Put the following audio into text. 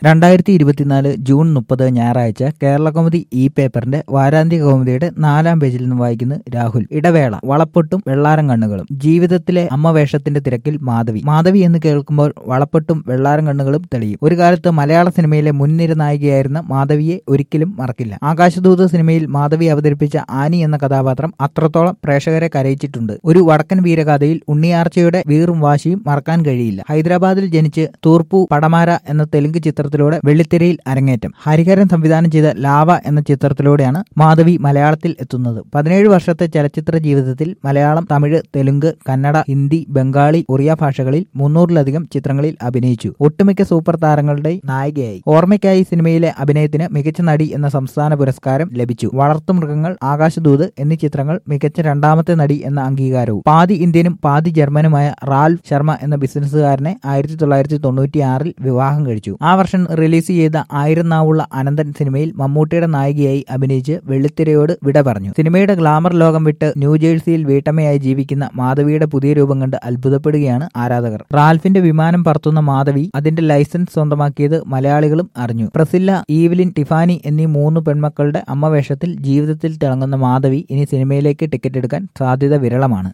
രണ്ടായിരത്തി ഇരുപത്തിനാല് ജൂൺ മുപ്പത് ഞായറാഴ്ച കേരള കൗമുദി ഇ പേപ്പറിന്റെ വാരാന്ത്യ കൗമുദിയുടെ നാലാം പേജിൽ നിന്ന് വായിക്കുന്നു രാഹുൽ ഇടവേള വളപ്പൊട്ടും വെള്ളാരം കണ്ണുകളും ജീവിതത്തിലെ അമ്മ വേഷത്തിന്റെ തിരക്കിൽ മാധവി മാധവി എന്ന് കേൾക്കുമ്പോൾ വളപ്പൊട്ടും വെള്ളാരം കണ്ണുകളും തെളിയും ഒരു കാലത്ത് മലയാള സിനിമയിലെ മുൻനിര നായികയായിരുന്ന മാധവിയെ ഒരിക്കലും മറക്കില്ല ആകാശദൂത് സിനിമയിൽ മാധവി അവതരിപ്പിച്ച ആനി എന്ന കഥാപാത്രം അത്രത്തോളം പ്രേക്ഷകരെ കരയിച്ചിട്ടുണ്ട് ഒരു വടക്കൻ വീരഗാഥയിൽ ഉണ്ണിയാർച്ചയുടെ വീറും വാശിയും മറക്കാൻ കഴിയില്ല ഹൈദരാബാദിൽ ജനിച്ച് തൂർപ്പു പടമാര എന്ന തെലുങ്ക് ചിത്രത്തിലൂടെ വെള്ളിത്തിരയിൽ അരങ്ങേറ്റം ഹരിഹരൻ സംവിധാനം ചെയ്ത ലാവ എന്ന ചിത്രത്തിലൂടെയാണ് മാധവി മലയാളത്തിൽ എത്തുന്നത് പതിനേഴ് വർഷത്തെ ചലച്ചിത്ര ജീവിതത്തിൽ മലയാളം തമിഴ് തെലുങ്ക് കന്നഡ ഹിന്ദി ബംഗാളി ഒറിയ ഭാഷകളിൽ മുന്നൂറിലധികം ചിത്രങ്ങളിൽ അഭിനയിച്ചു ഒട്ടുമിക്ക സൂപ്പർ താരങ്ങളുടെ നായികയായി ഓർമ്മയ്ക്കായി സിനിമയിലെ അഭിനയത്തിന് മികച്ച നടി എന്ന സംസ്ഥാന പുരസ്കാരം ലഭിച്ചു വളർത്തുമൃഗങ്ങൾ ആകാശദൂത് എന്നീ ചിത്രങ്ങൾ മികച്ച രണ്ടാമത്തെ നടി എന്ന അംഗീകാരവും പാതി ഇന്ത്യനും പാതി ജർമ്മനുമായ റാൽഫ് ശർമ്മ എന്ന ബിസിനസ്സുകാരനെ ആയിരത്തി തൊള്ളായിരത്തി തൊണ്ണൂറ്റിയാറിൽ വിവാഹം കഴിച്ചു ആ വർഷം റിലീസ് ചെയ്ത ആയിരം നാവുള്ള അനന്തൻ സിനിമയിൽ മമ്മൂട്ടിയുടെ നായികയായി അഭിനയിച്ച് വെള്ളിത്തിരയോട് വിട പറഞ്ഞു സിനിമയുടെ ഗ്ലാമർ ലോകം വിട്ട് ന്യൂജേഴ്സിയിൽ വീട്ടമ്മയായി ജീവിക്കുന്ന മാധവിയുടെ പുതിയ രൂപം കണ്ട് അത്ഭുതപ്പെടുകയാണ് ആരാധകർ റാൽഫിന്റെ വിമാനം പറത്തുന്ന മാധവി അതിന്റെ ലൈസൻസ് സ്വന്തമാക്കിയത് മലയാളികളും അറിഞ്ഞു പ്രസില്ല ഈവലിൻ ടിഫാനി എന്നീ മൂന്ന് പെൺമക്കളുടെ അമ്മവേഷത്തിൽ ജീവിതത്തിൽ തിളങ്ങുന്ന മാധവി ഇനി സിനിമയിലേക്ക് ടിക്കറ്റ് എടുക്കാൻ സാധ്യത വിരളമാണ്